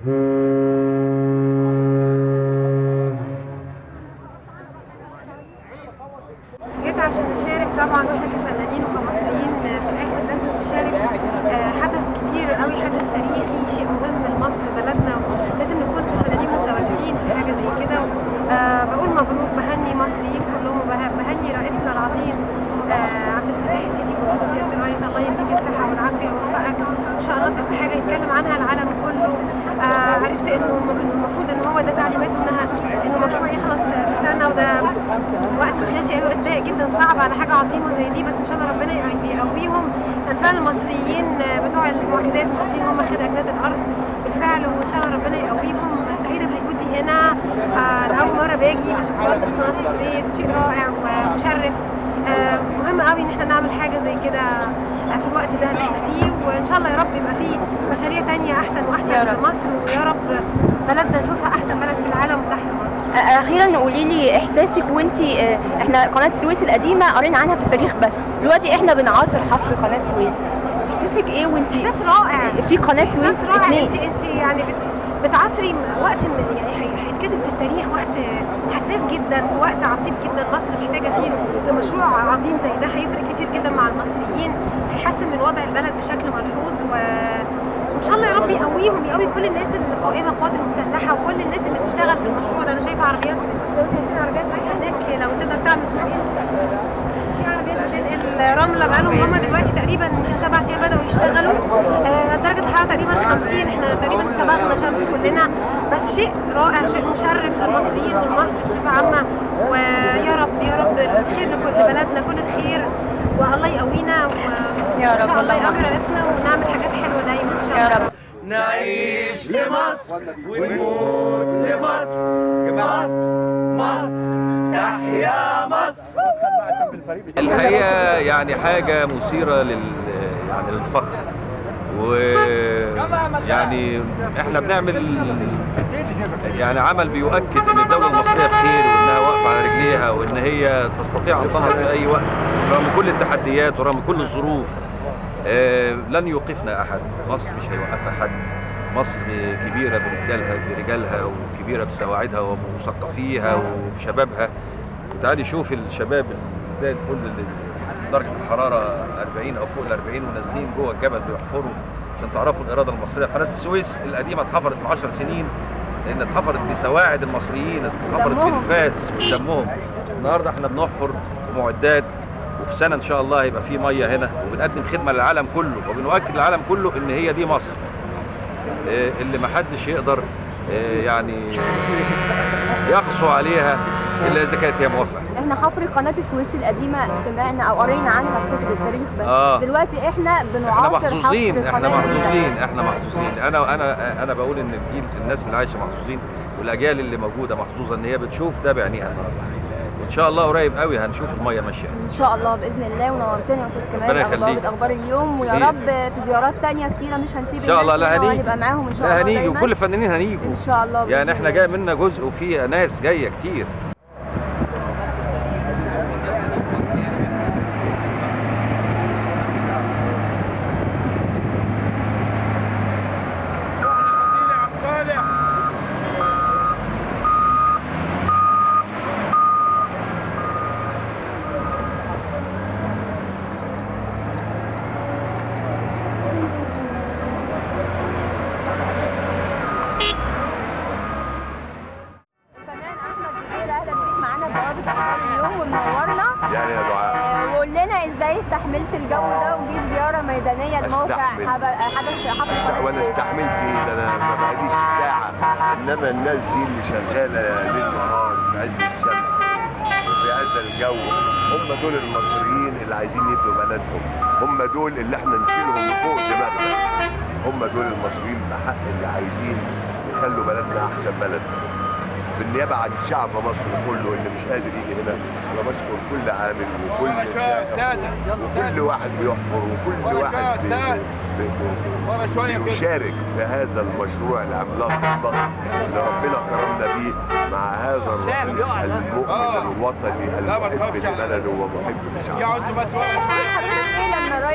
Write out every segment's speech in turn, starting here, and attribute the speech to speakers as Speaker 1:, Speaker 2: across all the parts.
Speaker 1: جيت عشان اشارك طبعا واحنا كفنانين وكمصريين في الاخر لازم نشارك آه، حدث كبير قوي حدث تاريخي شيء مهم لمصر بلدنا لازم نكون كفنانين متواجدين في حاجه زي كده آه، بقول مبروك بهني مصريين كلهم وبه- بهني رئيسنا العظيم آه، عبد الفتاح السيسي بقول له سياده الرئيس الله يديك الصحه والعافيه ويوفقك ان شاء الله تبقى حاجه يتكلم عنها العالم كله آه، عرفت انه إنه المفروض ان هو ده تعليماته انها انه مشروع يخلص في سنه وده وقت قياسي أيوة وقت ضيق جدا صعب على حاجه عظيمه زي دي بس ان شاء الله ربنا يقويهم كان فعلا المصريين بتوع المعجزات المصريين هم خير اجناد الارض بالفعل وان شاء الله ربنا يقويهم سعيده بوجودي هنا آه، لاول مره باجي بشوف قناه السويس شيء رائع ومشرف آه، مهم قوي ان احنا نعمل حاجه زي كده آه، في الوقت ده اللي احنا فيه وان شاء الله يا رب يبقى فيه مشاريع تانية احسن واحسن
Speaker 2: يا رب.
Speaker 1: لمصر ويا رب بلدنا نشوفها احسن بلد في العالم وتحت مصر
Speaker 2: اخيرا قولي لي احساسك وانت احنا قناه السويس القديمه قرينا عنها في التاريخ بس دلوقتي احنا بنعاصر حفر قناه السويس احساسك ايه وانت
Speaker 1: احساس رائع
Speaker 2: في قناه سويس
Speaker 1: احساس رائع
Speaker 2: اتنين
Speaker 1: انت انت يعني بت بتعصري وقت م- يعني هي- هيتكتب في التاريخ وقت حساس جدا في وقت عصيب جدا مصر محتاجه فيه لمشروع عظيم زي ده هيفرق كتير جدا مع المصريين هيحسن من وضع البلد بشكل ملحوظ و وان شاء الله يا رب يقويهم يقوي كل الناس القائمه القوات المسلحه وكل الناس اللي بتشتغل في المشروع ده انا شايفه عربيات لو انتوا شايفين عربيات رايحه هناك لو تقدر تعمل زومين في عربيات بتنقل رمله بقالهم هم دلوقتي تقريبا يمكن سبع ايام بداوا يشتغلوا آه، درجه الحراره تقريبا 50 احنا تقريبا صبغنا شمس كلنا بس شيء رائع شيء مشرف للمصريين والمصر بصفه عامه ويا رب يا رب الخير لكل بلدنا كل الخير والله يقوينا
Speaker 2: يا
Speaker 1: وان
Speaker 2: رب،
Speaker 1: شاء الله
Speaker 2: اللهم
Speaker 1: يقوي رئيسنا ونعمل حاجات حلوه دايما ان شاء
Speaker 2: يا
Speaker 1: الله
Speaker 2: رب
Speaker 3: نعيش لمصر ونموت لمصر مصر مصر تحيا مصر
Speaker 4: الحقيقه يعني حاجه مثيره لل يعني للفخر ويعني احنا بنعمل يعني عمل بيؤكد ان الدوله المصريه بخير وانها واقفه على رجليها وان هي تستطيع ان تنهض في اي وقت رغم كل التحديات ورغم كل الظروف آه، لن يوقفنا احد مصر مش هيوقفها حد مصر كبيره برجالها برجالها وكبيره بسواعدها ومثقفيها وبشبابها وتعالي شوف الشباب اللي زي الفل اللي درجه الحراره 40 او فوق ال 40 ونازلين جوه الجبل بيحفروا عشان تعرفوا الاراده المصريه قناه السويس القديمه اتحفرت في 10 سنين لان اتحفرت بسواعد المصريين اتحفرت
Speaker 2: دمهم.
Speaker 4: بالفاس ودمهم النهارده احنا بنحفر بمعدات وفي سنه ان شاء الله هيبقى في ميه هنا وبنقدم خدمه للعالم كله وبنؤكد للعالم كله ان هي دي مصر آه، اللي محدش يقدر آه، يعني يقسو عليها الا اذا كانت هي موافقه
Speaker 2: احنا حفر قناه السويس القديمه سمعنا او قرينا عنها في كتب التاريخ بس
Speaker 4: آه.
Speaker 2: دلوقتي احنا
Speaker 4: احنا
Speaker 2: بنعاصر
Speaker 4: محظوظين
Speaker 2: حفر
Speaker 4: احنا
Speaker 2: قناة
Speaker 4: محظوظين احنا محظوظين انا انا انا بقول ان الجيل الناس اللي عايشه محظوظين والاجيال اللي موجوده محظوظه ان هي بتشوف ده بعينيها النهارده وان شاء الله قريب قوي هنشوف الميه ماشيه
Speaker 2: ان شاء الله باذن الله ونورتنا يا استاذ كمال
Speaker 4: ربنا
Speaker 2: أخبار-
Speaker 4: يخليك.
Speaker 2: اخبار اليوم ويا
Speaker 4: خير.
Speaker 2: رب في زيارات تانية كتيره مش هنسيب
Speaker 4: ان شاء الله
Speaker 2: الناس
Speaker 4: لا
Speaker 2: هنا
Speaker 4: هنيجي
Speaker 2: وهنبقى معاهم ان شاء
Speaker 4: لا
Speaker 2: الله
Speaker 4: هنيجي
Speaker 2: دايماً.
Speaker 4: وكل الفنانين هنيجوا
Speaker 2: ان شاء الله بإذن
Speaker 4: يعني احنا
Speaker 2: الله.
Speaker 4: جاي منا جزء وفي ناس جايه كتير
Speaker 2: الفنان احمد بدير اهلا بيك معانا بوابه اخبار اليوم ومنورنا
Speaker 5: يعني يا دعاء
Speaker 2: آه، وقول لنا ازاي استحملت الجو ده وجيت زياره ميدانيه لموقع
Speaker 5: أستحمل.
Speaker 2: حب- حدث حفل
Speaker 5: وانا استحملت ايه ده انا ما بقاليش ساعه انما الناس دي اللي شغاله ليل نهار في عز الشمس وفي هذا الجو هم دول المصريين اللي عايزين يبنوا بلدهم هم دول اللي احنا نشيلهم فوق دماغنا هم دول المصريين بحق اللي عايزين يخلوا بلدنا احسن بلد بالنيابه عن شعب مصر كله اللي مش قادر يجي هنا انا بشكر كل عامل وكل شاغب وكل واحد بيحفر وكل واحد بي- بي- بي- بيشارك في هذا المشروع العملاق الضخم اللي ربنا كرمنا بيه مع هذا الرئيس المؤمن الوطني المحب لبلده ومحب لشعبه
Speaker 2: حضرتك ايه لما رايح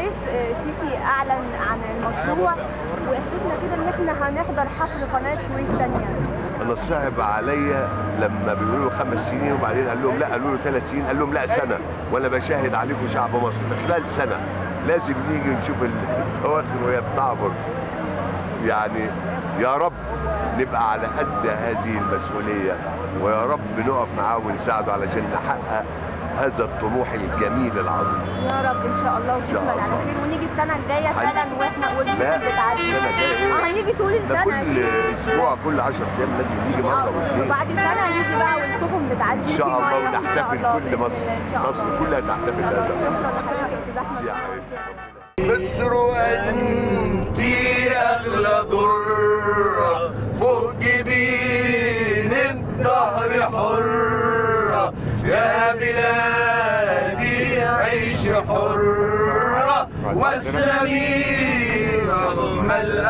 Speaker 2: الرئيس آه، السيسي اعلن عن المشروع واحساسنا كده ان احنا هنحضر حفل قناه سويس ثانيه
Speaker 5: انا صعب عليا لما بيقولوا له خمس سنين وبعدين قال لهم لا قالوا له ثلاث سنين قال لهم لا سنه وانا بشاهد عليكم شعب مصر في خلال سنه لازم نيجي نشوف الفواكه وهي بتعبر يعني يا رب نبقى على قد هذه المسؤوليه ويا رب نقف معاه ونساعده علشان نحقق هذا الطموح الجميل العظيم
Speaker 2: يا رب ان شاء الله وتكمل على خير ونيجي السنه الجايه فعلا واحنا
Speaker 5: لا
Speaker 2: والموسم بتعدي
Speaker 5: السنه الجايه
Speaker 2: اه هنيجي طول
Speaker 5: ده
Speaker 2: السنه
Speaker 5: كل اسبوع كل 10 ايام لازم نيجي مره واثنين
Speaker 2: وبعد سنه هنيجي بقى والسفن بتعدي
Speaker 5: ان
Speaker 2: في
Speaker 5: شاء الله
Speaker 2: مية. إن شاء
Speaker 5: ونحتفل
Speaker 2: الله
Speaker 5: كل
Speaker 2: بإذن
Speaker 5: مصر
Speaker 2: الله. إن شاء
Speaker 5: مصر
Speaker 2: الله.
Speaker 5: كلها تحتفل بهذا
Speaker 2: شكرا لحضرتك يا استاذ احمد
Speaker 5: يا حبيبي مصر انت اغلى ضره فوق جبين الظهر حره يا بلادي عيش حره واسلمي رغم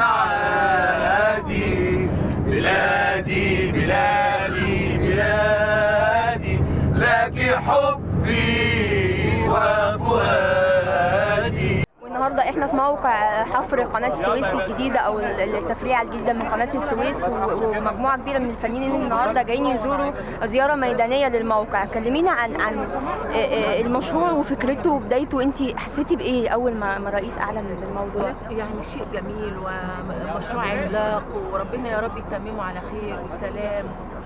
Speaker 5: الاعادي بلادي بلادي بلادي لك حبي وفؤادي
Speaker 2: والنهارده احنا في موقع حفر قناه السويس الجديده او التفريعه الجديده من قناه السويس و- ومجموعه كبيره من الفنانين النهارده جايين يزوروا زياره ميدانيه للموقع كلمينا عن عن آه، آه، المشروع وفكرته وبدايته انت حسيتي بايه اول ما ما الرئيس اعلن بالموضوع
Speaker 6: يعني شيء جميل ومشروع عملاق وربنا يا رب يتممه على خير وسلام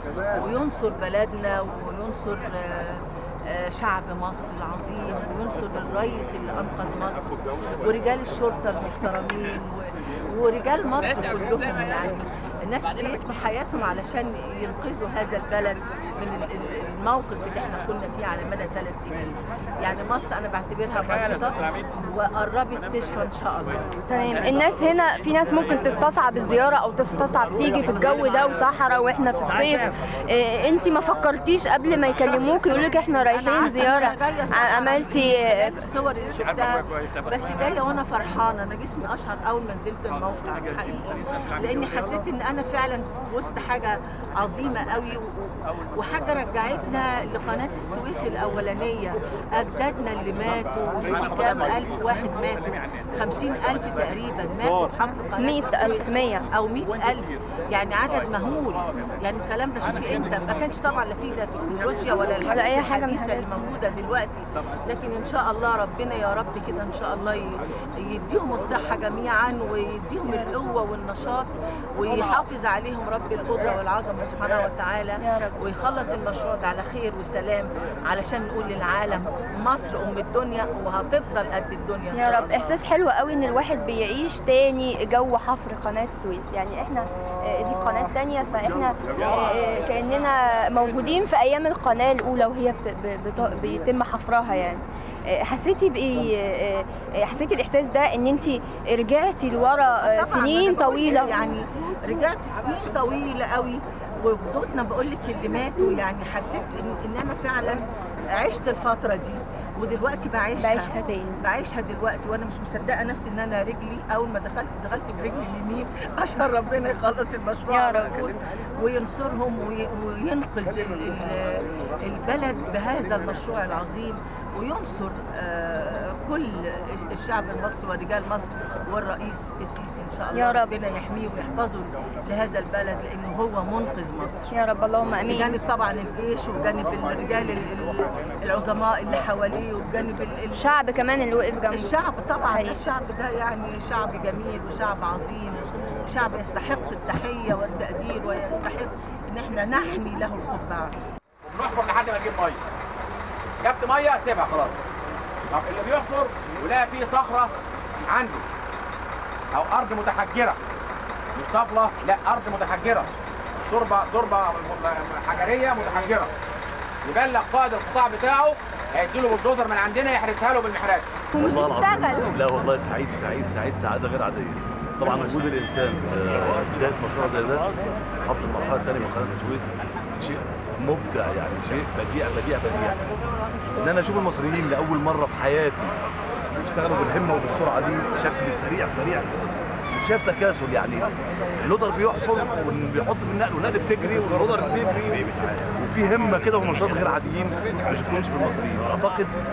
Speaker 6: وينصر بلدنا وينصر آه، آه، شعب مصر العظيم وينصر الرئيس اللي انقذ مصر ورجال الشرطه المحترمين و- ورجال مصر كلهم يعني الناس بيفنوا حياتهم علشان ينقذوا هذا البلد من ال- ال- الموقف اللي احنا كنا فيه على مدى ثلاث سنين يعني مصر انا بعتبرها مريضه وقربت تشفى ان شاء الله
Speaker 2: تمام الناس هنا في ناس ممكن تستصعب الزياره او تستصعب تيجي في الجو ده وصحراء واحنا في الصيف إيه انت ما فكرتيش قبل ما يكلموك يقول لك احنا رايحين زياره ع- عملتي آه،
Speaker 6: الصور اللي شفتها بس جايه وانا فرحانه انا جسمي اشعر اول ما نزلت الموقع حقيقي لاني حسيت ان انا فعلا في وسط حاجه عظيمه قوي و- و- وحاجه رجعتنا لقناه السويس الاولانيه اجدادنا اللي ماتوا وشوفي كام الف واحد ماتوا خمسين الف تقريبا ماتوا في حفر قناه
Speaker 2: مئة ألف،
Speaker 6: السويس.
Speaker 2: مية.
Speaker 6: او مئة ألف يعني عدد مهول يعني الكلام ده شوفي امتى ما كانش طبعا لا فيه لا تكنولوجيا ولا الحاجات
Speaker 2: أي حاجة من
Speaker 6: الحديثة
Speaker 2: الحاجات
Speaker 6: اللي موجوده دلوقتي لكن ان شاء الله ربنا يا رب كده ان شاء الله ي- يديهم الصحه جميعا ويديهم القوه والنشاط ويحافظ عليهم رب القدره والعظمه سبحانه وتعالى
Speaker 2: يا رب.
Speaker 6: ويخلص المشروع ده على خير وسلام علشان نقول للعالم مصر ام الدنيا وهتفضل قد الدنيا ان
Speaker 2: يا
Speaker 6: شاء
Speaker 2: رب
Speaker 6: الله
Speaker 2: احساس حلو قوي ان الواحد بيعيش تاني جو حفر قناه السويس يعني احنا آه، دي قناه تانية فاحنا آه، كاننا موجودين في ايام القناه الاولى وهي بت- ب- بت- بيتم حفرها يعني آه، حسيتي بايه آه، آه، حسيتي الاحساس ده ان انت رجعتي لورا آه،
Speaker 6: طبعاً
Speaker 2: سنين
Speaker 6: أنا بقول
Speaker 2: طويله
Speaker 6: يعني رجعت سنين طويله قوي وجدودنا بقول لك اللي ماتوا يعني حسيت ان, إن انا فعلا عشت الفتره دي ودلوقتي بعيشها
Speaker 2: بعيشها تاني
Speaker 6: بعيشها دلوقتي وانا مش مصدقه نفسي ان انا رجلي اول ما دخلت دخلت برجلي اليمين عشان ربنا يخلص المشروع
Speaker 2: يا
Speaker 6: على
Speaker 2: رب.
Speaker 6: خير وينصرهم وي- وينقذ ال- ال- البلد بهذا المشروع العظيم وينصر آه، كل الشعب المصري ورجال مصر والرئيس السيسي ان شاء الله
Speaker 2: يا رب.
Speaker 6: ربنا يحميه ويحفظه لهذا البلد لانه هو منقذ مصر
Speaker 2: يا رب اللهم امين
Speaker 6: بجانب طبعا الجيش وبجانب الرجال ال- ال- العظماء اللي حواليه وبجانب ال- ال-
Speaker 2: الشعب كمان اللي وقف جنبه
Speaker 6: الشعب طبعا
Speaker 2: حقيقي.
Speaker 6: الشعب ده يعني شعب جميل وشعب عظيم وشعب يستحق التحية والتقدير ويستحق ان احنا نحمي له القبعة
Speaker 7: بنحفر لحد ما نجيب ميه جبت ميه سيبها خلاص طب اللي بيحفر ولاقي فيه صخره عنده او ارض متحجره مش طفله لا ارض متحجره تربه تربه حجريه متحجره يبلغ قائد القطاع بتاعه هيديله بالدوزر من عندنا يحرسها له بالمحرات
Speaker 8: والله
Speaker 2: بتشتغل.
Speaker 8: العظيم لا والله سعيد سعيد سعيد سعاده غير عاديه طبعا وجود الانسان في بدايه مشروع زي ده حفر المرحله الثانيه من قناه السويس شيء مبدع يعني شيء بديع بديع بديع ان انا اشوف المصريين لاول مره في حياتي يشتغلوا بالهمه وبالسرعه دي بشكل سريع سريع مش شايف تكاسل يعني اللودر بيحفر وبيحط في النقل والنقل بتجري واللودر بيجري وفي همه كده ونشاط غير عاديين ما شفتهمش في المصريين اعتقد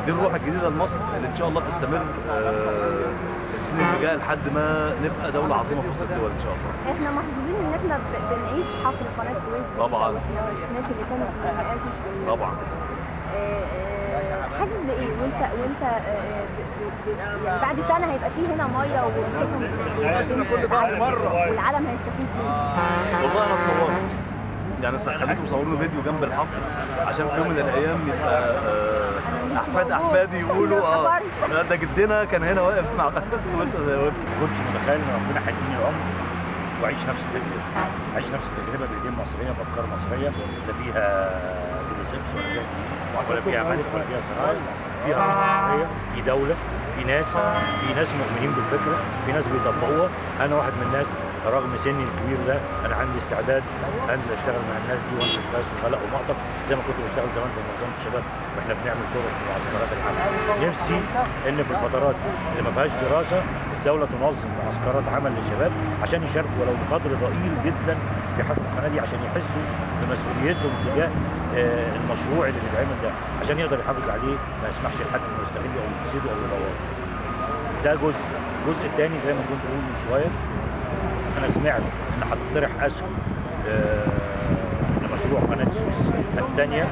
Speaker 8: دي الروح الجديده لمصر اللي ان شاء الله تستمر آه، السنين اللي جايه لحد ما نبقى دوله عظيمه في وسط الدول ان شاء الله
Speaker 2: احنا محظوظين ان احنا ب- بنعيش حفر قناه السويس دي
Speaker 8: طبعاً.
Speaker 2: واحنا ما شفناش اللي كانت بتتعمل
Speaker 8: طبعا
Speaker 2: آه، آه، حاسس بايه وانت وانت آه، ب- ب- ب- يعني بعد سنه هيبقى فيه هنا ميه وقسم
Speaker 8: كل ده مرة.
Speaker 2: والعالم هيستفيد منه
Speaker 8: والله انا اتصورت يعني س- خليتهم يصوروا له فيديو جنب الحفر عشان في يوم من الايام يبقى آه، احفاد احفادي يقولوا اه لا ده جدنا كان هنا واقف مع قناه السويس زي ما
Speaker 9: ما كنتش متخيل ان ربنا هيديني العمر واعيش نفس التجربه اعيش نفس التجربه بايدين مصريه بافكار مصريه لا فيها ديليسيبس ولا فيها إنجليز، ولا فيها ملك ولا فيها سرايا فيها رئيس جمهوريه في دوله في ناس في ناس مؤمنين بالفكره في ناس بيطبقوها انا واحد من الناس رغم سني الكبير ده انا عندي استعداد انزل اشتغل مع الناس دي وامسك فاس وملأ ومقطف زي ما كنت بشتغل زمان في منظمه الشباب واحنا بنعمل طرق في معسكرات العمل نفسي ان في الفترات اللي ما فيهاش دراسه الدوله تنظم معسكرات عمل للشباب عشان يشاركوا ولو بقدر ضئيل جدا في حفر القناه دي عشان يحسوا بمسؤوليتهم تجاه آه، المشروع اللي بيتعمل ده عشان يقدر يحافظ عليه ما يسمحش لحد انه يستغله او يفسده او يبوظه. ده جزء، الجزء الثاني زي ما كنت بقول من شويه انا سمعت ان هتطرح اسهم آه، لمشروع قناه السويس الثانيه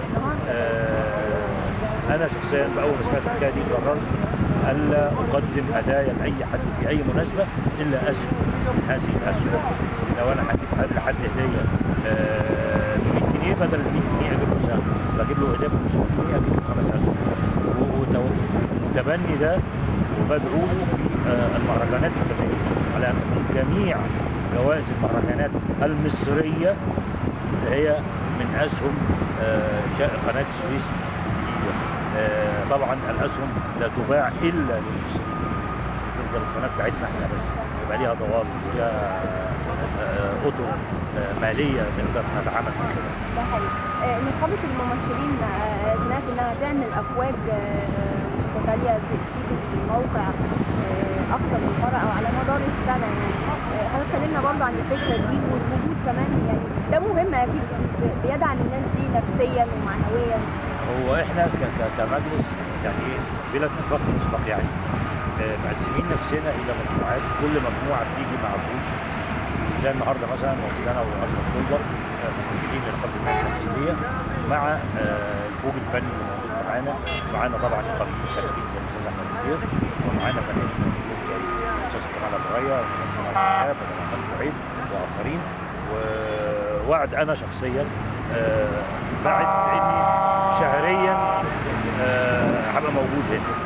Speaker 9: انا شخصيا باول ما سمعت الحكايه دي قررت الا اقدم هدايا لاي حد في اي مناسبه الا اسهم من هذه الاسهم لو انا هجيب حد لحد هديه آه، ب 100 جنيه بدل ال 100 جنيه اجيب له سهم بجيب له هديه ب 500 جنيه اجيب له خمس اسهم ومتبني ده وبدعو له في آه، المهرجانات الفنيه على ان جميع جوائز المهرجانات المصريه اللي هي من اسهم آه، شا- قناه السويس الجديده آه، طبعا الاسهم لا تباع الا للمصريين تفضل القناه بتاعتنا احنا بس يبقى ليها ضوابط وليها آه، اطر آه، ماليه نقدر نتعامل من خلالها
Speaker 2: ده حقيقي آه، نقابة الممثلين آه، سمعت انها تعمل افواج آه، متتالية بتيجي في الموقع آه، اكتر من مرة او على مدار السنة يعني آه، حضرتك اتكلمنا برضه عن الفكرة دي والوجود كمان يعني ده مهم اكيد ب- بيدعم الناس دي نفسيا ومعنويا
Speaker 9: هو احنا ك- ك- كمجلس يعني ايه بلا اتفاق مسبق يعني آه، مقسمين نفسنا الى مجموعات كل مجموعه بتيجي مع فوج زي النهارده مثلا موجود انا واشرف طلبه آه، مديرين لنقابه المهن التمثيليه مع آه، الفوج الفني اللي موجود معانا معانا طبعا نقابيين سابقين زي الاستاذ احمد مدير ومعانا فنانين موجودين زي الاستاذ كمال ابو ريا والاستاذ الشهاب والاستاذ شعيب واخرين ووعد انا شخصيا آه، بعد اني شهريا آه، هبقى موجود هنا